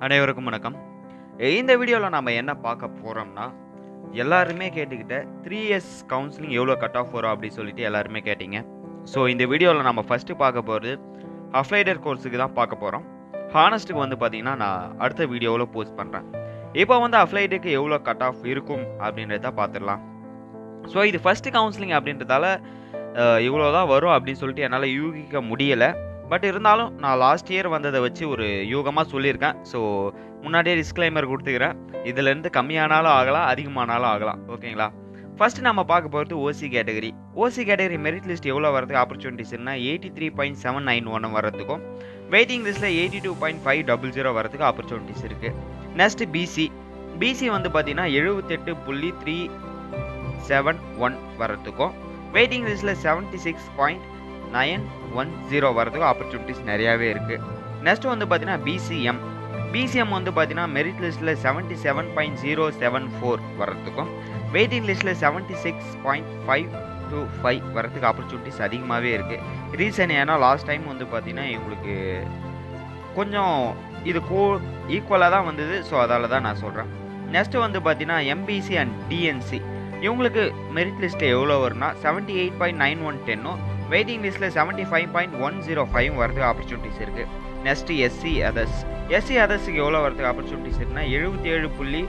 அனைவருக்கும் வணக்கம் இந்த வீடியோவில் நம்ம என்ன பார்க்க போகிறோம்னா எல்லாருமே கேட்டுக்கிட்ட த்ரீ இயர்ஸ் கவுன்சிலிங் எவ்வளோ கட் ஆஃப் வரும் அப்படின்னு சொல்லிட்டு எல்லாருமே கேட்டிங்க ஸோ இந்த வீடியோவில் நம்ம ஃபஸ்ட்டு பார்க்க போகிறது அஃப்ளைடர் கோர்ஸுக்கு தான் பார்க்க போகிறோம் ஹானஸ்ட்டுக்கு வந்து பார்த்தீங்கன்னா நான் அடுத்த வீடியோவில் போஸ்ட் பண்ணுறேன் இப்போ வந்து அஃப்ளைடுக்கு எவ்வளோ கட் ஆஃப் இருக்கும் அப்படின்றத பார்த்துடலாம் ஸோ இது ஃபஸ்ட்டு கவுன்சிலிங் அப்படின்றதால இவ்வளோ தான் வரும் அப்படின்னு சொல்லிட்டு என்னால் யூகிக்க முடியலை பட் இருந்தாலும் நான் லாஸ்ட் இயர் வந்ததை வச்சு ஒரு யூகமாக சொல்லியிருக்கேன் ஸோ முன்னாடியே டிஸ்க்ளைமர் கொடுத்துக்கிறேன் இதுலேருந்து கம்மியானாலும் ஆகலாம் அதிகமானாலும் ஆகலாம் ஓகேங்களா ஃபஸ்ட்டு நம்ம பார்க்க போகிறது OC category OC category merit list எவ்வளோ வரதுக்கு ஆப்பர்ச்சுனிட்டிஸ்னா eighty three point seven nine one வரதுக்கும் வெயிட்டிங் லிஸ்ட்டில் eighty two point five double zero வரதுக்கு ஆப்பர்ச்சுனிட்டிஸ் இருக்குது நெக்ஸ்ட் பிசி பிசி வந்து பார்த்தீங்கன்னா எழுபத்தெட்டு புள்ளி த்ரீ செவன் ஒன் வரதுக்கும் வெயிட்டிங் லிஸ்ட்டில் seventy six point nine one zero வரதுக்கும் ஆப்பர்ச்சுனிட்டிஸ் நிறையாவே இருக்குது நெக்ஸ்ட் வந்து பார்த்தீங்கன்னா பிசிஎம் பிசிஎம் வந்து பார்த்தீங்கன்னா மெரிட் லிஸ்ட்டில் seventy seven point zero seven four வரதுக்கும் வெயிட்டிங் லிஸ்ட்டில் seventy six point five two five வரதுக்கு ஆப்பர்ச்சுனிட்டிஸ் அதிகமாகவே இருக்குது ரீசன் ஏன்னா லாஸ்ட் டைம் வந்து பார்த்தீங்கன்னா இவங்களுக்கு கொஞ்சம் இது கோ ஈக்குவலாக தான் வந்தது ஸோ அதால் தான் நான் சொல்கிறேன் நெக்ஸ்ட்டு வந்து பார்த்தீங்கன்னா எம்பிசி அண்ட் டிஎன்சி இவங்களுக்கு மெரிட் லிஸ்ட்டில் எவ்வளோ வரும்னா seventy eight point nine one டென்னும் வெயிட்டிங் லிஸ்ட்டில் seventy five point one zero five வரதுக்கு ஆப்பர்ச்சுனிட்டிஸ் இருக்குது நெக்ஸ்ட்டு எஸ்சி அதர்ஸ் எஸ்சி அதர்ஸுக்கு எவ்வளோ வரதுக்கு ஆப்பர்ச்சுனிட்டிஸ் இருக்குன்னா எழுபத்தி ஏழு புள்ளி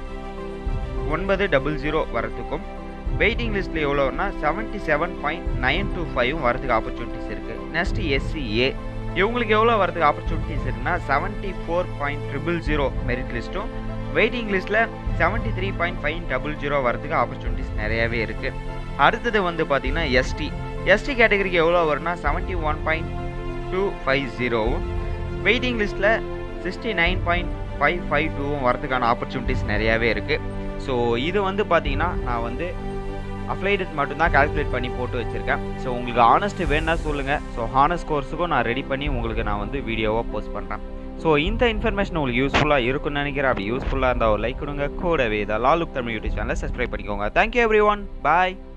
ஒன்பது டபுள் ஜீரோ வரதுக்கும் வெயிட்டிங் லிஸ்ட்டில் எவ்வளோனா seventy seven point nine two five வரதுக்கு ஆப்பர்ச்சுனிட்டிஸ் இருக்குது நெக்ஸ்ட்டு எஸ்சிஏ இவங்களுக்கு எவ்வளோ வரதுக்கு ஆப்பர்ச்சுனிட்டிஸ் இருக்குன்னா seventy four point triple zero merit லிஸ்ட்டும் வெயிட்டிங் லிஸ்ட்டில் seventy three point five double zero வரதுக்கு ஆப்பர்ச்சுனிட்டிஸ் நிறையாவே இருக்குது அடுத்தது வந்து பார்த்திங்கன்னா எஸ்டி எஸ்டி கேட்டகரிக்கு எவ்வளோ வரும்னா seventy one point two five ஜீரோவும் வெயிட்டிங் லிஸ்ட்டில் sixty nine point five five டூவும் வரதுக்கான ஆப்பர்ச்சுனிட்டிஸ் நிறையாவே இருக்குது ஸோ இது வந்து பார்த்தீங்கன்னா நான் வந்து அப்ளைடட் மட்டும்தான் கால்குலேட் பண்ணி போட்டு வச்சுருக்கேன் ஸோ உங்களுக்கு ஆனஸ்ட் வேணா சொல்லுங்கள் ஸோ ஹானஸ்ட் கோர்ஸுக்கும் நான் ரெடி பண்ணி உங்களுக்கு நான் வந்து வீடியோவாக போஸ்ட் பண்ணுறேன் ஸோ இந்த இன்ஃபர்மேஷன் உங்களுக்கு யூஸ்ஃபுல்லாக இருக்கும்னு நினைக்கிறேன் அப்படி யூஸ்ஃபுல்லாக இருந்தால் ஒரு லைக் கொடுங்க கூடவே இதை லாலுக் தமிழ் யூடியூப் சேனலை சப்ஸ்கிரைப் பண்ணிக்கோங்க தேங்க்யூ எவ்ரி ஒன் பாய்